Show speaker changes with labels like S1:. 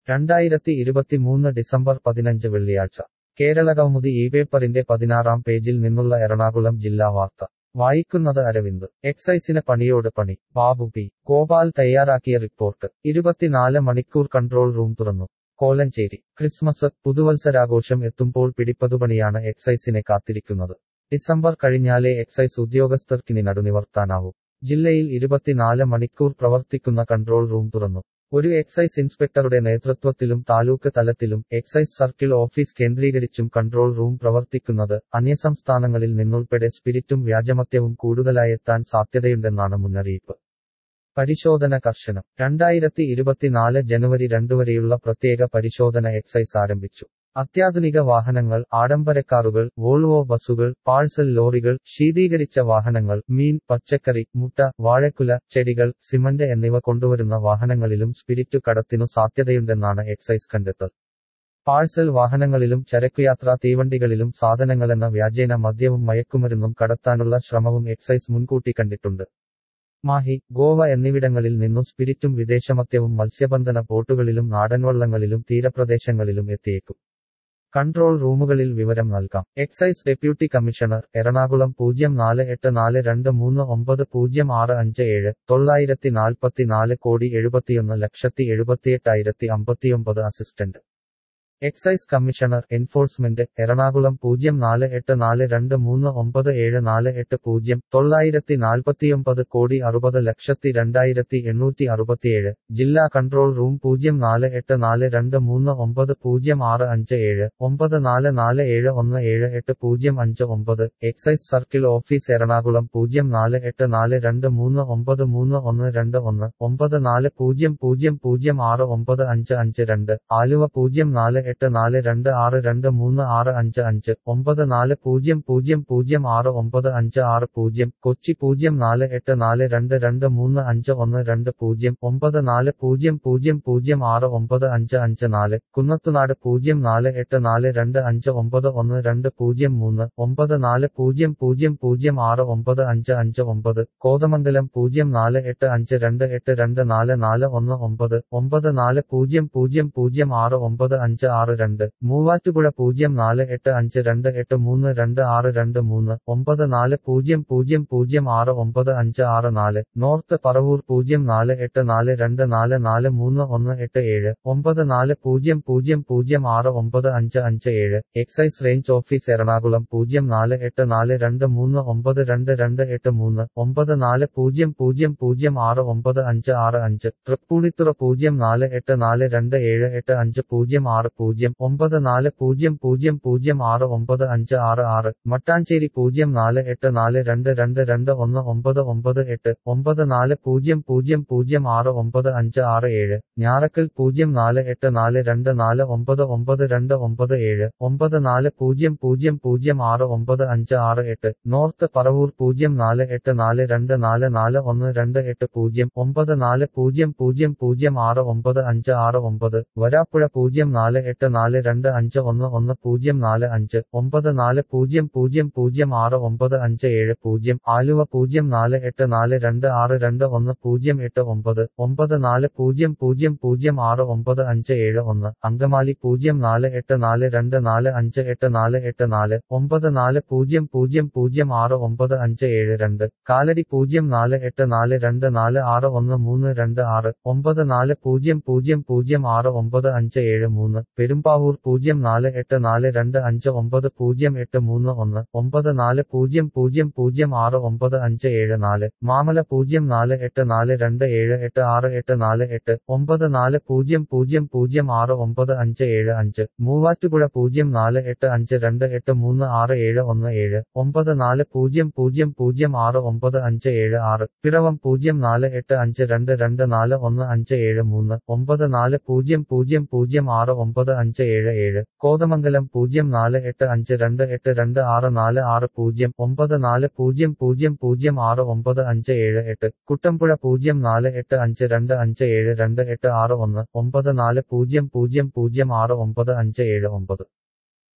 S1: രണ്ടായിരത്തി ഇരുപത്തിമൂന്ന് ഡിസംബർ പതിനഞ്ച് വെള്ളിയാഴ്ച കേരളകൗമുദി ഈ പേപ്പറിന്റെ പതിനാറാം പേജിൽ നിന്നുള്ള എറണാകുളം ജില്ലാ വാർത്ത വായിക്കുന്നത് അരവിന്ദ് എക്സൈസിന് പണിയോട് പണി ബാബു പി ഗോപാൽ തയ്യാറാക്കിയ റിപ്പോർട്ട് ഇരുപത്തിനാല് മണിക്കൂർ കൺട്രോൾ റൂം തുറന്നു കോലഞ്ചേരി ക്രിസ്മസ് പുതുവത്സരാഘോഷം എത്തുമ്പോൾ പിടിപ്പതുപണിയാണ് എക്സൈസിനെ കാത്തിരിക്കുന്നത് ഡിസംബർ കഴിഞ്ഞാലേ എക്സൈസ് ഉദ്യോഗസ്ഥർക്കിനി നടുനിവർത്താനാവൂ ജില്ലയിൽ ഇരുപത്തിനാല് മണിക്കൂർ പ്രവർത്തിക്കുന്ന കൺട്രോൾ റൂം തുറന്നു ഒരു എക്സൈസ് ഇൻസ്പെക്ടറുടെ നേതൃത്വത്തിലും താലൂക്ക് തലത്തിലും എക്സൈസ് സർക്കിൾ ഓഫീസ് കേന്ദ്രീകരിച്ചും കൺട്രോൾ റൂം പ്രവർത്തിക്കുന്നത് അന്യസംസ്ഥാനങ്ങളിൽ നിന്നുൾപ്പെടെ സ്പിരിറ്റും വ്യാജമദ്യവും കൂടുതലായെത്താൻ സാധ്യതയുണ്ടെന്നാണ് മുന്നറിയിപ്പ് പരിശോധന കർശനം രണ്ടായിരത്തി ഇരുപത്തിനാല് ജനുവരി രണ്ടു വരെയുള്ള പ്രത്യേക പരിശോധന എക്സൈസ് ആരംഭിച്ചു അത്യാധുനിക വാഹനങ്ങൾ ആഡംബരക്കാറുകൾ വോൾവോ ബസുകൾ പാഴ്സൽ ലോറികൾ ശീതീകരിച്ച വാഹനങ്ങൾ മീൻ പച്ചക്കറി മുട്ട വാഴക്കുല ചെടികൾ സിമന്റ് എന്നിവ കൊണ്ടുവരുന്ന വാഹനങ്ങളിലും സ്പിരിറ്റു കടത്തിനു സാധ്യതയുണ്ടെന്നാണ് എക്സൈസ് കണ്ടെത്തൽ പാഴ്സൽ വാഹനങ്ങളിലും ചരക്കുയാത്രാ തീവണ്ടികളിലും സാധനങ്ങളെന്ന വ്യാജേന മദ്യവും മയക്കുമരുന്നും കടത്താനുള്ള ശ്രമവും എക്സൈസ് മുൻകൂട്ടി കണ്ടിട്ടുണ്ട് മാഹി ഗോവ എന്നിവിടങ്ങളിൽ നിന്നു സ്പിരിറ്റും വിദേശമദ്യവും മത്സ്യബന്ധന ബോട്ടുകളിലും നാടൻവള്ളങ്ങളിലും തീരപ്രദേശങ്ങളിലും എത്തിയേക്കും കൺട്രോൾ റൂമുകളിൽ വിവരം നൽകാം എക്സൈസ് ഡെപ്യൂട്ടി കമ്മീഷണർ എറണാകുളം പൂജ്യം നാല് എട്ട് നാല് രണ്ട് മൂന്ന് ഒമ്പത് പൂജ്യം ആറ് അഞ്ച് ഏഴ് തൊള്ളായിരത്തി നാൽപ്പത്തിനാല് കോടി എഴുപത്തിയൊന്ന് ലക്ഷത്തി എഴുപത്തിയെട്ടായിരത്തി അമ്പത്തിയൊമ്പത് assistant excise commissioner enforcement Ernakulam പൂജ്യം നാല് എട്ട് നാല് രണ്ട് മൂന്ന് ഒമ്പത് ഏഴ് നാല് എട്ട് പൂജ്യം തൊള്ളായിരത്തി നാൽപ്പത്തിയൊമ്പത് കോടി അറുപത് ലക്ഷത്തി രണ്ടായിരത്തി എണ്ണൂറ്റി അറുപത്തിയേഴ് ജില്ലാ കൺട്രോൾ റൂം പൂജ്യം നാല് എട്ട് നാല് രണ്ട് മൂന്ന് ഒമ്പത് പൂജ്യം ആറ് അഞ്ച് ഏഴ് ഒമ്പത് നാല് നാല് ഏഴ് ഒന്ന് ഏഴ് എട്ട് പൂജ്യം അഞ്ച് ഒമ്പത് എക്സൈസ് സർക്കിൾ ഓഫീസ് എറണാകുളം പൂജ്യം നാല് എട്ട് നാല് രണ്ട് മൂന്ന് ഒമ്പത് മൂന്ന് ഒന്ന് രണ്ട് ഒന്ന് ഒമ്പത് നാല് പൂജ്യം പൂജ്യം പൂജ്യം ആറ് ഒമ്പത് അഞ്ച് അഞ്ച് രണ്ട് ആലുവ പൂജ്യം നാല് എട്ട് നാല് രണ്ട് ആറ് രണ്ട് മൂന്ന് ആറ് അഞ്ച് അഞ്ച് ഒമ്പത് നാല് പൂജ്യം പൂജ്യം പൂജ്യം ആറ് ഒമ്പത് അഞ്ച് ആറ് പൂജ്യം കൊച്ചി പൂജ്യം നാല് എട്ട് നാല് രണ്ട് രണ്ട് മൂന്ന് അഞ്ച് ഒന്ന് രണ്ട് പൂജ്യം ഒമ്പത് നാല് പൂജ്യം പൂജ്യം പൂജ്യം ആറ് ഒമ്പത് അഞ്ച് അഞ്ച് നാല് കുന്നത്തുനാട് പൂജ്യം നാല് എട്ട് നാല് രണ്ട് അഞ്ച് ഒമ്പത് ഒന്ന് രണ്ട് പൂജ്യം മൂന്ന് ഒമ്പത് നാല് പൂജ്യം പൂജ്യം പൂജ്യം ആറ് ഒമ്പത് അഞ്ച് അഞ്ച് ഒമ്പത് കോതമംഗലം പൂജ്യം നാല് എട്ട് അഞ്ച് രണ്ട് എട്ട് രണ്ട് നാല് നാല് ഒന്ന് ഒമ്പത് ഒമ്പത് നാല് പൂജ്യം പൂജ്യം പൂജ്യം ആറ് ഒമ്പത് അഞ്ച് ആറ് രണ്ട് മൂവാറ്റുപുഴ പൂജ്യം നാല് എട്ട് അഞ്ച് രണ്ട് എട്ട് മൂന്ന് രണ്ട് ആറ് രണ്ട് മൂന്ന് ഒമ്പത് നാല് പൂജ്യം പൂജ്യം പൂജ്യം ആറ് ഒമ്പത് അഞ്ച് ആറ് നാല് നോർത്ത് പറവൂർ പൂജ്യം നാല് എട്ട് നാല് രണ്ട് നാല് നാല് മൂന്ന് ഒന്ന് എട്ട് ഏഴ് ഒമ്പത് നാല് പൂജ്യം പൂജ്യം പൂജ്യം ആറ് ഒമ്പത് അഞ്ച് അഞ്ച് ഏഴ് എക്സൈസ് റേഞ്ച് ഓഫീസ് എറണാകുളം പൂജ്യം നാല് എട്ട് നാല് രണ്ട് മൂന്ന് ഒമ്പത് രണ്ട് രണ്ട് എട്ട് മൂന്ന് ഒമ്പത് നാല് പൂജ്യം പൂജ്യം പൂജ്യം ആറ് ഒമ്പത് അഞ്ച് ആറ് അഞ്ച് തൃപ്പൂണിത്തുറ പൂജ്യം നാല് എട്ട് നാല് രണ്ട് ഏഴ് എട്ട് അഞ്ച് പൂജ്യം ആറ് പൂജ്യം ഒമ്പത് നാല് പൂജ്യം പൂജ്യം പൂജ്യം ആറ് ഒമ്പത് അഞ്ച് ആറ് ആറ് മട്ടാഞ്ചേരി പൂജ്യം നാല് എട്ട് നാല് രണ്ട് രണ്ട് രണ്ട് ഒന്ന് ഒമ്പത് ഒമ്പത് എട്ട് ഒമ്പത് നാല് പൂജ്യം പൂജ്യം പൂജ്യം ആറ് ഒമ്പത് അഞ്ച് ആറ് ഏഴ് ഞാറക്കൽ പൂജ്യം നാല് എട്ട് നാല് രണ്ട് നാല് ഒമ്പത് ഒമ്പത് രണ്ട് ഒമ്പത് ഏഴ് ഒമ്പത് നാല് പൂജ്യം പൂജ്യം പൂജ്യം ആറ് ഒമ്പത് അഞ്ച് ആറ് എട്ട് നോർത്ത് പറവൂർ പൂജ്യം നാല് എട്ട് നാല് രണ്ട് നാല് നാല് ഒന്ന് രണ്ട് എട്ട് പൂജ്യം ഒമ്പത് നാല് പൂജ്യം പൂജ്യം പൂജ്യം ആറ് ഒമ്പത് അഞ്ച് ആറ് ഒമ്പത് വരാപ്പുഴ പൂജ്യം നാല് എട്ട് നാല് രണ്ട് അഞ്ച് ഒന്ന് ഒന്ന് പൂജ്യം നാല് അഞ്ച് ഒമ്പത് നാല് പൂജ്യം പൂജ്യം പൂജ്യം ആറ് ഒമ്പത് അഞ്ച് ഏഴ് പൂജ്യം ആലുവ പൂജ്യം നാല് എട്ട് നാല് രണ്ട് ആറ് രണ്ട് ഒന്ന് പൂജ്യം എട്ട് ഒമ്പത് ഒമ്പത് നാല് പൂജ്യം പൂജ്യം പൂജ്യം ആറ് ഒമ്പത് അഞ്ച് ഏഴ് ഒന്ന് അങ്കമാലി പൂജ്യം നാല് എട്ട് നാല് രണ്ട് നാല് അഞ്ച് എട്ട് നാല് എട്ട് നാല് ഒമ്പത് നാല് പൂജ്യം പൂജ്യം പൂജ്യം ആറ് ഒമ്പത് അഞ്ച് ഏഴ് രണ്ട് കാലടി പൂജ്യം നാല് എട്ട് നാല് രണ്ട് നാല് ആറ് ഒന്ന് മൂന്ന് രണ്ട് ആറ് ഒമ്പത് നാല് പൂജ്യം പൂജ്യം പൂജ്യം ആറ് ഒമ്പത് അഞ്ച് ഏഴ് മൂന്ന് പെരുമ്പാവൂർ പൂജ്യം നാല് എട്ട് നാല് രണ്ട് അഞ്ച് ഒമ്പത് പൂജ്യം എട്ട് മൂന്ന് ഒന്ന് ഒമ്പത് നാല് പൂജ്യം പൂജ്യം പൂജ്യം ആറ് ഒമ്പത് അഞ്ച് ഏഴ് നാല് മാമല പൂജ്യം നാല് എട്ട് നാല് രണ്ട് ഏഴ് എട്ട് ആറ് എട്ട് നാല് എട്ട് ഒമ്പത് നാല് പൂജ്യം പൂജ്യം പൂജ്യം ആറ് ഒമ്പത് അഞ്ച് ഏഴ് അഞ്ച് മൂവാറ്റുപുഴ പൂജ്യം നാല് എട്ട് അഞ്ച് രണ്ട് എട്ട് മൂന്ന് ആറ് ഏഴ് ഒന്ന് ഏഴ് ഒമ്പത് നാല് പൂജ്യം പൂജ്യം പൂജ്യം ആറ് ഒമ്പത് അഞ്ച് ഏഴ് ആറ് പിറവം പൂജ്യം നാല് എട്ട് അഞ്ച് രണ്ട് രണ്ട് നാല് ഒന്ന് അഞ്ച് ഏഴ് മൂന്ന് ഒമ്പത് നാല് പൂജ്യം പൂജ്യം പൂജ്യം ആറ് ഒമ്പത് അഞ്ച് ഏഴ് ഏഴ് കോതമംഗലം പൂജ്യം നാല് എട്ട് അഞ്ച് രണ്ട് എട്ട് രണ്ട് ആറ് നാല് ആറ് പൂജ്യം ഒമ്പത് നാല് പൂജ്യം പൂജ്യം പൂജ്യം ആറ് ഒമ്പത് അഞ്ച് ഏഴ് എട്ട് കുട്ടമ്പുഴ പൂജ്യം നാല് എട്ട് അഞ്ച് രണ്ട് അഞ്ച് ഏഴ് രണ്ട് എട്ട് ആറ് ഒന്ന് ഒമ്പത് നാല് പൂജ്യം പൂജ്യം പൂജ്യം ആറ് ഒമ്പത് അഞ്ച് ഏഴ് ഒമ്പത്